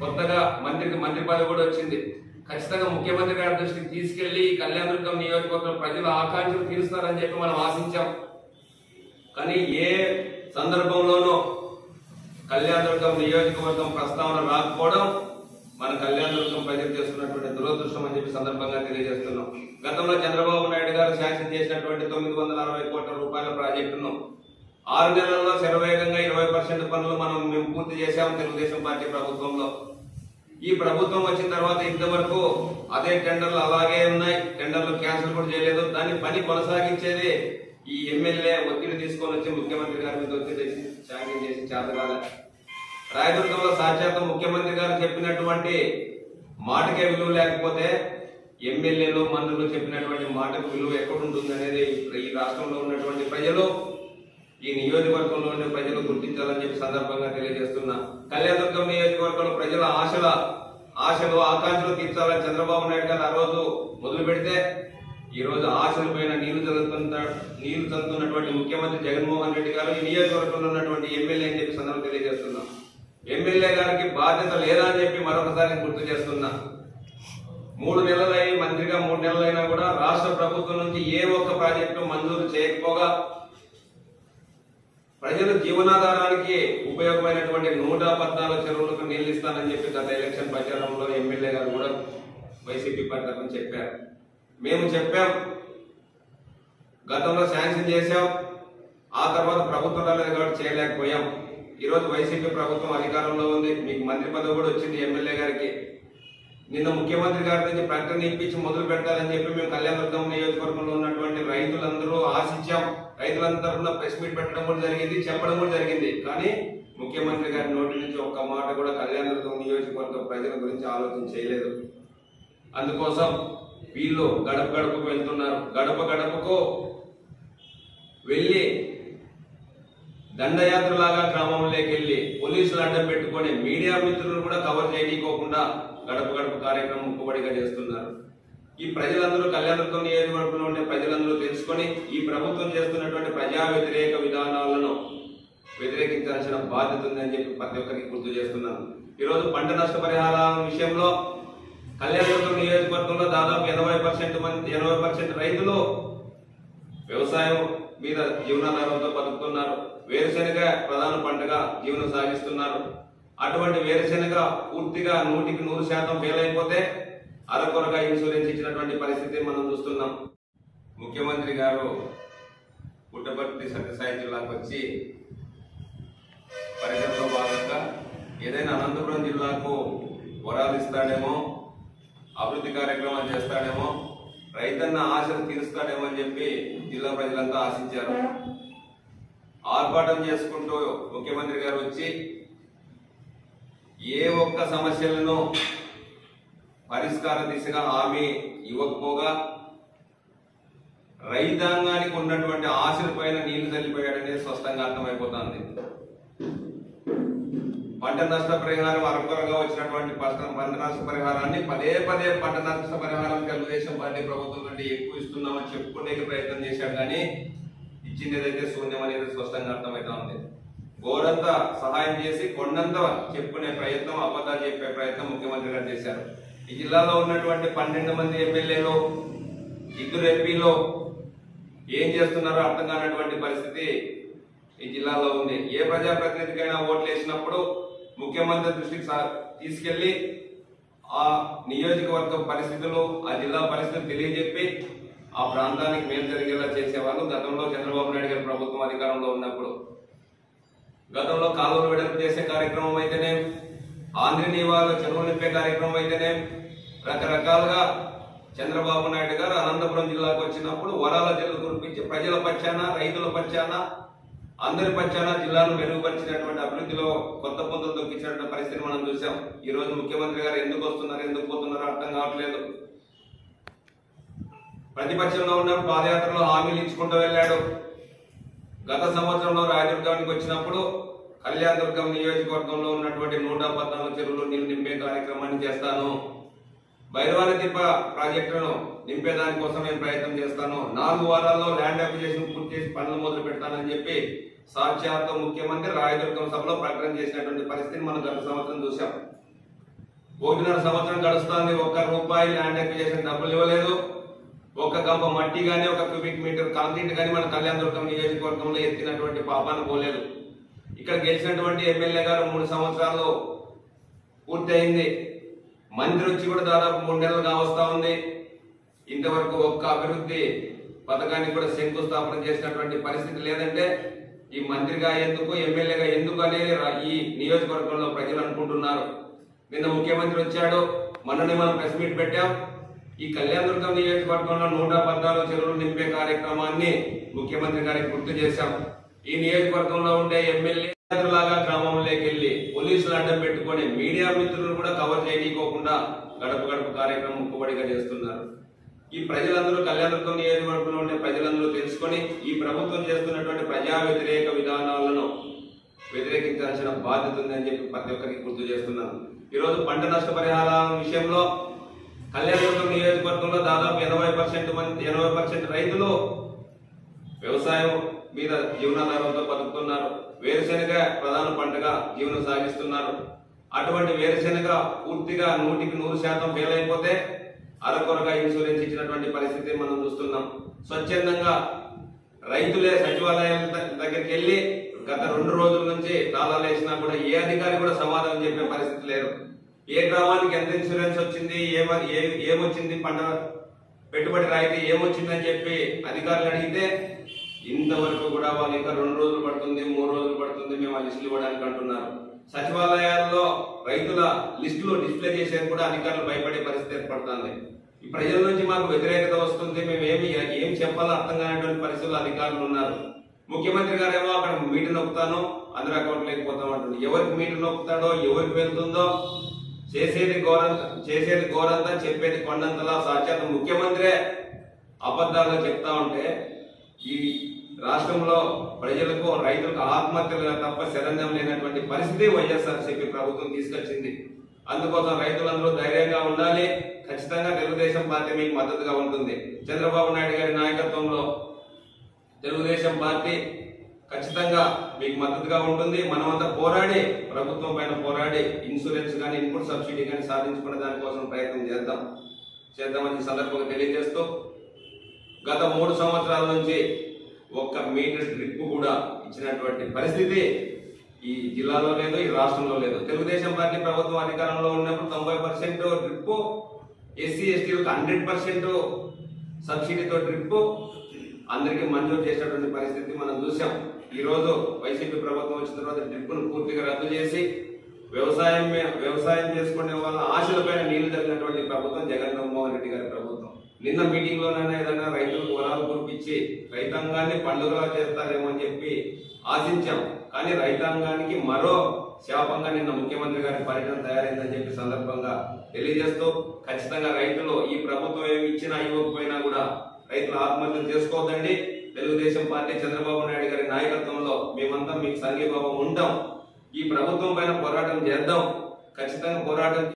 కొత్తగా మంత్రికి మంత్రి పదవి కూడా వచ్చింది ఖచ్చితంగా ముఖ్యమంత్రి గారి దృష్టికి తీసుకెళ్లి ఈ కళ్యాణదుర్గం నియోజకవర్గం ప్రజల ఆకాంక్షలు తీరుస్తారని చెప్పి మనం ఆశించాం కానీ ఏ సందర్భంలోనూ కళ్యాణదుర్గం నియోజకవర్గం ప్రస్తావన రాకపోవడం మన కళ్యాణదుర్గం ప్రజలు చేస్తున్నటువంటి దురదృష్టం అని చెప్పి సందర్భంగా తెలియజేస్తున్నాం గతంలో చంద్రబాబు నాయుడు గారు శాంక్షన్ చేసినటువంటి తొమ్మిది వందల అరవై కోట్ల రూపాయల ప్రాజెక్టును ఆరు నెలల్లో శరవేగంగా ఇరవై పర్సెంట్ పనులు మనం మేము పూర్తి చేశాం తెలుగుదేశం పార్టీ ప్రభుత్వంలో ఈ ప్రభుత్వం వచ్చిన తర్వాత ఇంతవరకు అదే టెండర్లు అలాగే ఉన్నాయి టెండర్లు క్యాన్సిల్ కూడా చేయలేదు దాని పని కొనసాగించేది ఈ ఎమ్మెల్యే ఒత్తిడి తీసుకొని వచ్చి ముఖ్యమంత్రి గారి మీద ఒత్తిడి చేసి శాంక్షన్ చేసి చేతగాల రాయదుర్గంలో సాక్షాత్ ముఖ్యమంత్రి గారు చెప్పినటువంటి మాటకే విలువ లేకపోతే ఎమ్మెల్యేలు మంత్రులు చెప్పినటువంటి మాటకు విలువ ఎక్కడుంటుంది అనేది ఈ రాష్ట్రంలో ఉన్నటువంటి ప్రజలు ఈ నియోజకవర్గంలో ఉండే ప్రజలు గుర్తించాలని చెప్పి సందర్భంగా తెలియజేస్తున్నా కళ్యాణదుర్గం నియోజకవర్గంలో ప్రజల ఆశల ఆశలు ఆకాంక్షలు తీర్చాలని చంద్రబాబు నాయుడు గారు ఆ రోజు మొదలు పెడితే ఈ రోజు ఆశల పైన నీళ్లు చల్లుతున్న నీళ్లు చల్లుతున్నటువంటి ముఖ్యమంత్రి జగన్మోహన్ రెడ్డి గారు ఈ నియోజకవర్గంలో ఉన్నటువంటి ఎమ్మెల్యే అని చెప్పి సందర్భం తెలియజేస్తున్నాం ఎమ్మెల్యే గారికి బాధ్యత లేదా అని చెప్పి మరొకసారి గుర్తు చేస్తున్నా మూడు నెలలై మంత్రిగా మూడు నెలలైనా కూడా రాష్ట్ర ప్రభుత్వం నుంచి ఏ ఒక్క ప్రాజెక్టు మంజూరు చేయకపోగా ప్రజల జీవనాధారానికి ఉపయోగమైనటువంటి నూట పద్నాలుగు చెరువులకు నీళ్లు ఇస్తానని చెప్పి గత ఎలక్షన్ ప్రచారంలో ఎమ్మెల్యే గారు కూడా వైసీపీ పార్టీ తరఫున చెప్పారు మేము చెప్పాం గతంలో శాంక్షన్ చేశాం ఆ తర్వాత ప్రభుత్వం రాలేదు కాబట్టి చేయలేకపోయాం ఈ రోజు వైసీపీ ప్రభుత్వం అధికారంలో ఉంది మీకు మంత్రి పదవి కూడా వచ్చింది ఎమ్మెల్యే గారికి నిన్న ముఖ్యమంత్రి గారి నుంచి ప్రకటన ఇప్పించి మొదలు పెట్టాలని చెప్పి మేము కళ్యాణదుర్గం నియోజకవర్గంలో ఉన్నటువంటి రైతులందరూ ఆశించాం రైతులందరూ ప్రెస్ మీట్ పెట్టడం కూడా జరిగింది చెప్పడం కూడా జరిగింది కానీ ముఖ్యమంత్రి గారి నోటి నుంచి ఒక్క మాట కూడా కళ్యాణదుర్గం నియోజకవర్గం ప్రజల గురించి ఆలోచన చేయలేదు అందుకోసం వీళ్ళు గడప గడపకు వెళ్తున్నారు గడప గడపకు వెళ్ళి దండయాత్రలాగా గ్రామంలోకి వెళ్ళి పోలీసులు అడ్డం పెట్టుకొని మీడియా మిత్రులు కూడా కవర్ చేయనీకోకుండా గడప గడప కార్యక్రమం ముక్కుబడిగా చేస్తున్నారు ఈ ప్రజలందరూ కళ్యాణదుర్గం నియోజకవర్గంలో ఉండే ప్రజలందరూ తెలుసుకొని ఈ ప్రభుత్వం చేస్తున్నటువంటి ప్రజా వ్యతిరేక విధానాలను వ్యతిరేకించాల్సిన బాధ్యత ఉందని చెప్పి ప్రతి ఒక్కరికి గుర్తు చేస్తున్నాను ఈరోజు పంట నష్టపరిహారాల విషయంలో కళ్యాణదుర్గం నియోజకవర్గంలో దాదాపు ఎనభై పర్సెంట్ మంది ఎనభై పర్సెంట్ రైతులు వ్యవసాయం మీద జీవనాధారంతో బతుకుతున్నారు వేరుశెనగ ప్రధాన పంటగా జీవనం సాగిస్తున్నారు అటువంటి వేరుశెనగ పూర్తిగా నూటికి నూరు శాతం ఫెయిల్ అయిపోతే అరకొరగా ఇన్సూరెన్స్ ఇచ్చినటువంటి పరిస్థితి మనం చూస్తున్నాం ముఖ్యమంత్రి గారు పుట్టపర్తి సత్యసాయి జిల్లాకు వచ్చి పర్యటనలో భాగంగా ఏదైనా అనంతపురం జిల్లాకు వరాలు ఇస్తాడేమో అభివృద్ధి కార్యక్రమాలు చేస్తాడేమో రైతన్న ఆశలు తీరుస్తాడేమో అని చెప్పి జిల్లా ప్రజలంతా ఆశించారు ఆర్భాటం చేసుకుంటూ ముఖ్యమంత్రి గారు వచ్చి ఏ ఒక్క సమస్యలను పరిష్కార దిశగా హామీ ఇవ్వకపోగా రైతాంగానికి ఉన్నటువంటి ఆశల పైన నీళ్లు చల్లిపోయాడనేది స్పష్టంగా అర్థమైపోతుంది పంట నష్ట పరిహారం అరకొరగా వచ్చినటువంటి పంట పంట నష్ట పరిహారాన్ని పదే పదే పంట నష్ట పరిహారం తెలుగుదేశం పార్టీ ప్రభుత్వం నుండి ఎక్కువ ఇస్తున్నామని చెప్పుకునే ప్రయత్నం చేశాడు కానీ ఇచ్చింది ఏదైతే శూన్యం అనేది స్పష్టంగా అర్థమవుతా ఉంది గోరంతా సహాయం చేసి కొండంత చెప్పుకునే ప్రయత్నం అబద్ధాలు చెప్పే ప్రయత్నం ముఖ్యమంత్రి గారు చేశారు ఈ జిల్లాలో ఉన్నటువంటి పన్నెండు మంది ఎమ్మెల్యేలు ఇద్దరు ఎంపీలు ఏం చేస్తున్నారో అర్థం కానటువంటి పరిస్థితి ఈ జిల్లాలో ఉంది ఏ ప్రజాప్రతినిధికైనా ఓట్లు వేసినప్పుడు ముఖ్యమంత్రి దృష్టికి సా- తీసుకెళ్లి ఆ నియోజకవర్గం పరిస్థితులు ఆ జిల్లా పరిస్థితులు తెలియజెప్పి ఆ ప్రాంతానికి మేలు జరిగేలా చేసేవాళ్ళు గతంలో చంద్రబాబు నాయుడు గారి ప్రభుత్వం అధికారంలో ఉన్నప్పుడు గతంలో కాలువలు వెడల్పు చేసే కార్యక్రమం అయితేనే ఆంధ్ర నివారణ చెరువు నింపే కార్యక్రమం అయితేనే రకరకాలుగా చంద్రబాబు నాయుడు గారు అనంతపురం జిల్లాకు వచ్చినప్పుడు వరాల జల్లు కురిపించి ప్రజల పక్షాన రైతుల పక్షాన అందరి పక్షాన జిల్లాను మెరుగుపరిచినటువంటి అభివృద్ధిలో కొత్త పొందులు దొక్కించినటువంటి పరిస్థితి మనం చూసాం ఈ రోజు ముఖ్యమంత్రి గారు ఎందుకు వస్తున్నారు ఎందుకు పోతున్నారో అర్థం కావట్లేదు ప్రతిపక్షంలో ఉన్నప్పుడు పాదయాత్రలో హామీలు ఇచ్చుకుంటూ వెళ్ళాడు గత సంవత్సరంలో రాయదుర్గానికి వచ్చినప్పుడు కళ్యాణ దుర్గం నియోజకవర్గంలో ఉన్నటువంటి నూట పద్నాలుగు చెరువులు నీళ్లు నింపే కార్యక్రమాన్ని చేస్తాను భైరవాని దీప ప్రాజెక్టును నింపే దానికోసం నేను ప్రయత్నం చేస్తాను నాలుగు వారాల్లో ల్యాండ్ అప్లికేషన్ పూర్తి చేసి పనులు మొదలు పెడతానని చెప్పి సాక్షాత్ ముఖ్యమంత్రి రాయదుర్గం సభలో ప్రకటన చేసినటువంటి పరిస్థితిని మనం గత సంవత్సరం చూసాం ఒకటిన్నర సంవత్సరం గడుస్తోంది ఒక్క రూపాయి ల్యాండ్ అక్విజిషన్ డబ్బులు ఇవ్వలేదు ఒక్క గంప మట్టి గానీ ఒక క్యూబిక్ మీటర్ కాంక్రీట్ గానీ మన కళ్యాణదుర్గం నియోజకవర్గంలో ఎత్తినటువంటి పాపాన్ని పోలేదు ఇక్కడ గెలిచినటువంటి ఎమ్మెల్యే గారు మూడు సంవత్సరాలు పూర్తి అయింది మంత్రి వచ్చి కూడా దాదాపు మూడు నెలలుగా వస్తా ఉంది ఇంతవరకు ఒక్క అభివృద్ధి పథకానికి కూడా శంకుస్థాపన చేసినటువంటి పరిస్థితి లేదంటే ఈ మంత్రిగా ఎందుకు ఎమ్మెల్యేగా ఎందుకు అనేది రా- ఈ నియోజకవర్గంలో ప్రజలు అనుకుంటున్నారు నిన్న ముఖ్యమంత్రి వచ్చాడు మొన్ననే మనం ప్రెస్ మీట్ పెట్టాం ఈ కళ్యాణదుర్గం నియోజకవర్గంలో నూట పద్నాలుగు చెరువులు నింపే కార్యక్రమాన్ని ముఖ్యమంత్రి గారికి గుర్తు చేశాం ఈ నియోజకవర్గంలో ఉండే ఎమ్మెల్యే లాగా గ్రామంలోకి వెళ్లి పోలీసులు అడ్డం పెట్టుకొని మీడియా మిత్రులను కూడా కవర్ చేయనీకోకుండా గడప గడప కార్యక్రమం ముక్కుబడిగా చేస్తున్నారు ఈ ప్రజలందరూ కళ్యాణదుర్గం నియోజకవర్గంలో ఉండే ప్రజలందరూ తెలుసుకొని ఈ ప్రభుత్వం చేస్తున్నటువంటి ప్రజా వ్యతిరేక విధానాలను వ్యతిరేకించాల్సిన బాధ్యత ఉందని చెప్పి ప్రతి ఒక్కరికి గుర్తు చేస్తున్నాను ఈ రోజు పంట నష్టపరిహారం విషయంలో కళ్యాణదుర్గం నియోజకవర్గంలో దాదాపు ఎనభై పర్సెంట్ మంది ఎనభై పర్సెంట్ రైతులు వ్యవసాయం మీద జీవనాధారంతో బతుకుతున్నారు వేరుశెనగ ప్రధాన పంటగా జీవనం సాగిస్తున్నారు అటువంటి వేరుశెనగ పూర్తిగా నూటికి నూరు శాతం ఫెయిల్ అయిపోతే అరకొరగా ఇన్సూరెన్స్ ఇచ్చినటువంటి పరిస్థితి మనం చూస్తున్నాం స్వచ్ఛందంగా రైతులే సచివాలయం ద- దగ్గరికి వెళ్ళి గత రెండు రోజుల నుంచి తాళాలు వేసినా కూడా ఏ అధికారి కూడా సమాధానం చెప్పే పరిస్థితి లేరు ఏ గ్రామానికి ఎంత ఇన్సూరెన్స్ వచ్చింది ఏమ ఏ- ఏమొచ్చింది పంట పెట్టుబడి రాయితీ ఏమొచ్చిందని చెప్పి అధికారులు అడిగితే ఇంతవరకు కూడా వాళ్ళు ఇంకా రెండు రోజులు పడుతుంది మూడు రోజులు పడుతుంది మేము ఆ లిస్టులు ఇవ్వడానికి అంటున్నారు సచివాలయాల్లో రైతుల లిస్టులు డిస్ప్లే చేసేది కూడా అధికారులు భయపడే పరిస్థితి ఏర్పడుతుంది ఈ ప్రజల నుంచి మాకు వ్యతిరేకత వస్తుంది మేము ఏమి ఏం చెప్పాలో అర్థం కానటువంటి పరిస్థితుల్లో అధికారులు ఉన్నారు ముఖ్యమంత్రి గారేమో అక్కడ మీటర్ నొక్కుతాను అందరూ అకౌంట్ లేకపోతాం అంటుంది ఎవరికి మీటర్ నొక్కుతాడో ఎవరికి వెళ్తుందో చేసేది ఘోరంత చేసేది ఘోరంతా చెప్పేది కొండంతలా సాక్షాత్ ముఖ్యమంత్రే అబద్ధాలుగా చెప్తా ఉంటే ఈ రాష్ట్రంలో ప్రజలకు రైతులకు ఆత్మహత్యలుగా తప్ప శరణ్యం లేనటువంటి పరిస్థితి వైఎస్ఆర్సీపీ ప్రభుత్వం తీసుకొచ్చింది అందుకోసం రైతులందరూ ధైర్యంగా ఉండాలి ఖచ్చితంగా తెలుగుదేశం పార్టీ మీకు మద్దతుగా ఉంటుంది చంద్రబాబు నాయుడు గారి నాయకత్వంలో తెలుగుదేశం పార్టీ ఖచ్చితంగా మీకు మద్దతుగా ఉంటుంది మనమంతా పోరాడి ప్రభుత్వం పైన పోరాడి ఇన్సూరెన్స్ కానీ ఇన్పుట్ సబ్సిడీ కానీ సాధించుకునే దానికోసం ప్రయత్నం చేద్దాం చేద్దామని ఈ సందర్భంగా తెలియజేస్తూ గత మూడు సంవత్సరాల నుంచి ఒక్క మీటర్ డ్రిప్ కూడా ఇచ్చినటువంటి పరిస్థితి ఈ జిల్లాలో లేదు ఈ రాష్ట్రంలో లేదు తెలుగుదేశం పార్టీ ప్రభుత్వం అధికారంలో ఉన్నప్పుడు తొంభై పర్సెంట్ డ్రిప్ ఎస్సీ ఎస్టీలకు హండ్రెడ్ పర్సెంట్ సబ్సిడీతో డ్రిప్ అందరికీ మంజూరు చేసినటువంటి పరిస్థితి మనం చూసాం ఈ రోజు వైసీపీ ప్రభుత్వం వచ్చిన తర్వాత డ్రిప్ ను పూర్తిగా రద్దు చేసి వ్యవసాయం మీ- వ్యవసాయం చేసుకునే వాళ్ళ ఆశలపైన నీళ్లు తగ్గినటువంటి ప్రభుత్వం జగన్మోహన్ రెడ్డి గారి ప్రభుత్వం నిన్న మీటింగ్ లోనైనా ఏదైనా రైతులకు వరాలు కురిపించి రైతాంగాన్ని పండుగలా చేస్తారేమో అని చెప్పి ఆశించాం కానీ రైతాంగానికి మరో శాపంగా నిన్న ముఖ్యమంత్రి గారి పర్యటన తయారైందని చెప్పి సందర్భంగా తెలియజేస్తూ ఖచ్చితంగా రైతులు ఈ ప్రభుత్వం ఏమి ఇచ్చినా ఇవ్వకపోయినా కూడా రైతులు ఆత్మహత్య చేసుకోవద్దండి తెలుగుదేశం పార్టీ చంద్రబాబు నాయుడు గారి నాయకత్వంలో మేమంతా మీకు సంఘీభావం ఉంటాం ఈ ప్రభుత్వం పైన పోరాటం చేద్దాం ఖచ్చితంగా పోరాటం